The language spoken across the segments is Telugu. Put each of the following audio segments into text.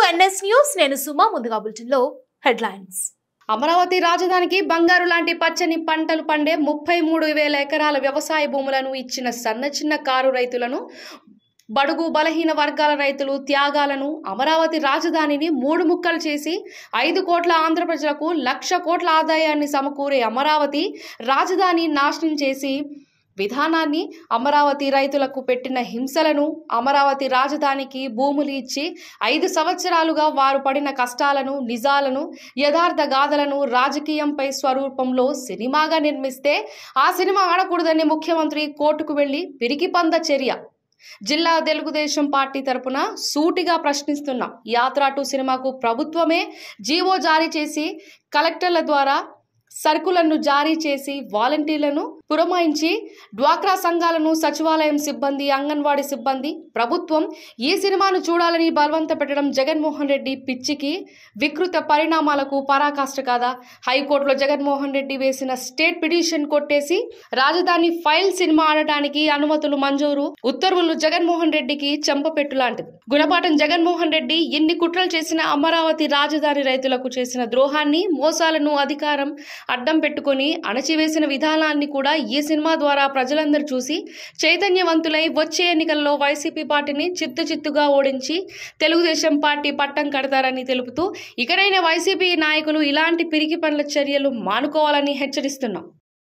ఎన్ఎస్ న్యూస్ నేను సుమా ముందుగా బులెటిన్లో హెడ్లైన్స్ అమరావతి రాజధానికి బంగారు లాంటి పచ్చని పంటలు పండే ముప్పై మూడు వేల ఎకరాల వ్యవసాయ భూములను ఇచ్చిన సన్న చిన్న కారు రైతులను బడుగు బలహీన వర్గాల రైతులు త్యాగాలను అమరావతి రాజధానిని మూడు ముక్కలు చేసి ఐదు కోట్ల ఆంధ్ర ప్రజలకు లక్ష కోట్ల ఆదాయాన్ని సమకూరే అమరావతి రాజధాని నాశనం చేసి విధానాన్ని అమరావతి రైతులకు పెట్టిన హింసలను అమరావతి రాజధానికి భూములు ఇచ్చి ఐదు సంవత్సరాలుగా వారు పడిన కష్టాలను నిజాలను యథార్థ గాథలను రాజకీయంపై స్వరూపంలో సినిమాగా నిర్మిస్తే ఆ సినిమా ఆడకూడదని ముఖ్యమంత్రి కోర్టుకు వెళ్లి పిరికిపంద చర్య జిల్లా తెలుగుదేశం పార్టీ తరపున సూటిగా ప్రశ్నిస్తున్నాం యాత్ర టు సినిమాకు ప్రభుత్వమే జీవో జారీ చేసి కలెక్టర్ల ద్వారా సరుకులను జారీ చేసి వాలంటీర్లను పురమాయించి డ్వాక్రా సంఘాలను సచివాలయం సిబ్బంది అంగన్వాడీ సిబ్బంది ప్రభుత్వం ఈ సినిమాను చూడాలని బలవంత పెట్టడం జగన్మోహన్ రెడ్డి పిచ్చికి వికృత పరిణామాలకు పరాకాష్ట కాదా హైకోర్టులో జగన్మోహన్ రెడ్డి వేసిన స్టేట్ పిటిషన్ కొట్టేసి రాజధాని ఫైల్ సినిమా ఆడటానికి అనుమతులు మంజూరు ఉత్తర్వులు జగన్మోహన్ రెడ్డికి చెంపపెట్టు లాంటిది గుణపాఠం జగన్మోహన్ రెడ్డి ఎన్ని కుట్రలు చేసిన అమరావతి రాజధాని రైతులకు చేసిన ద్రోహాన్ని మోసాలను అధికారం అడ్డం పెట్టుకొని అణచివేసిన విధానాన్ని కూడా ఈ సినిమా ద్వారా ప్రజలందరూ చూసి చైతన్యవంతులై వచ్చే ఎన్నికల్లో వైసీపీ పార్టీని చిత్తు చిత్తుగా ఓడించి తెలుగుదేశం పార్టీ పట్టం కడతారని తెలుపుతూ ఇకనైనా వైసీపీ నాయకులు ఇలాంటి పిరికి పనుల చర్యలు మానుకోవాలని హెచ్చరిస్తున్నాం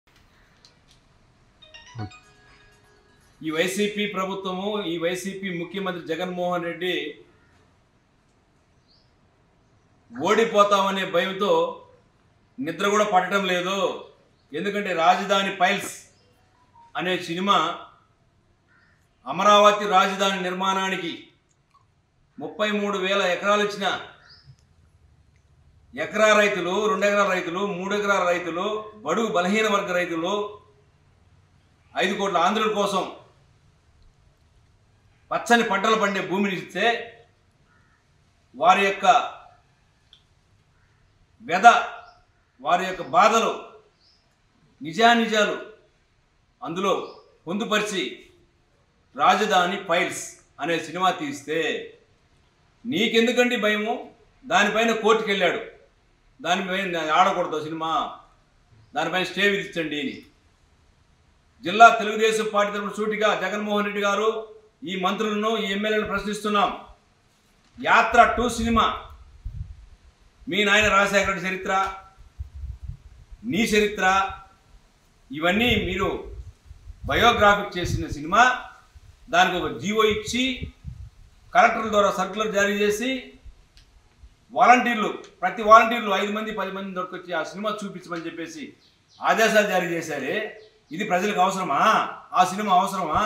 ఈ వైసీపీ ప్రభుత్వము ఈ వైసీపీ ముఖ్యమంత్రి జగన్మోహన్ రెడ్డి ఓడిపోతామనే భయంతో నిద్ర కూడా పట్టడం లేదు ఎందుకంటే రాజధాని పైల్స్ అనే సినిమా అమరావతి రాజధాని నిర్మాణానికి ముప్పై మూడు వేల ఎకరాలు ఇచ్చిన ఎకరా రైతులు రెండు ఎకరాల రైతులు మూడు ఎకరాల రైతులు బడుగు బలహీన వర్గ రైతులు ఐదు కోట్ల ఆంధ్రుల కోసం పచ్చని పంటలు పండే భూమిని ఇస్తే వారి యొక్క వ్యధ వారి యొక్క బాధలు నిజానిజాలు అందులో పొందుపరిచి రాజధాని ఫైల్స్ అనే సినిమా తీస్తే నీకెందుకండి భయము దానిపైన కోర్టుకు వెళ్ళాడు దానిపైన ఆడకూడదు సినిమా దానిపైన స్టే విధించండి అని జిల్లా తెలుగుదేశం పార్టీ తరపున సూటిగా జగన్మోహన్ రెడ్డి గారు ఈ మంత్రులను ఈ ఎమ్మెల్యేలను ప్రశ్నిస్తున్నాం యాత్ర టూ సినిమా మీ నాయన రాజశేఖర రెడ్డి చరిత్ర నీ చరిత్ర ఇవన్నీ మీరు బయోగ్రాఫిక్ చేసిన సినిమా దానికి ఒక జీవో ఇచ్చి కలెక్టర్ల ద్వారా సర్కులర్ జారీ చేసి వాలంటీర్లు ప్రతి వాలంటీర్లు ఐదు మంది పది మంది దొరికొచ్చి ఆ సినిమా చూపించమని చెప్పేసి ఆదేశాలు జారీ చేశారే ఇది ప్రజలకు అవసరమా ఆ సినిమా అవసరమా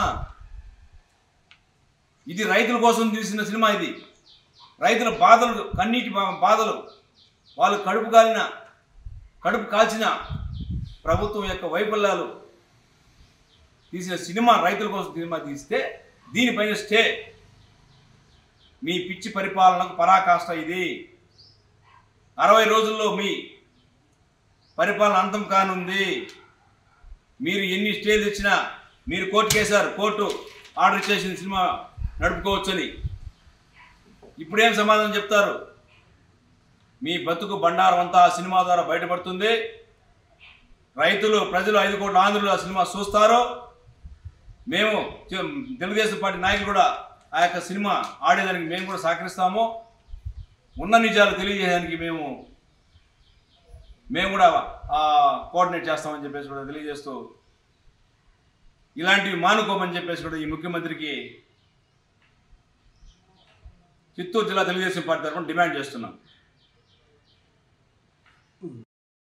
ఇది రైతుల కోసం తీసిన సినిమా ఇది రైతుల బాధలు కన్నీటి బా- బాధలు వాళ్ళు కడుపు కాలిన కడుపు కాల్చిన ప్రభుత్వం యొక్క వైఫల్యాలు తీసిన సినిమా రైతుల కోసం సినిమా తీస్తే దీనిపైన స్టే మీ పిచ్చి పరిపాలనకు పరాకాష్ట ఇది అరవై రోజుల్లో మీ పరిపాలన అంతం కానుంది మీరు ఎన్ని స్టేలు ఇచ్చినా మీరు కోర్టు కేసారు కోర్టు ఆర్డర్ చేసిన సినిమా నడుపుకోవచ్చని ఇప్పుడేం సమాధానం చెప్తారు మీ బతుకు బండారం అంతా ఆ సినిమా ద్వారా బయటపడుతుంది రైతులు ప్రజలు ఐదు కోట్ల ఆంధ్రులు ఆ సినిమా చూస్తారు మేము చె- తెలుగుదేశం పార్టీ నాయకులు కూడా ఆ యొక్క సినిమా ఆడేదానికి మేము కూడా సహకరిస్తాము ఉన్న నిజాలు తెలియజేయడానికి మేము మేము కూడా ఆ, కోఆర్డినేట్ చేస్తామని చెప్పేసి కూడా తెలియజేస్తూ ఇలాంటివి మానుకోమని చెప్పేసి కూడా ఈ ముఖ్యమంత్రికి చిత్తూరు జిల్లా తెలుగుదేశం పార్టీ తరఫున డిమాండ్ చేస్తున్నాం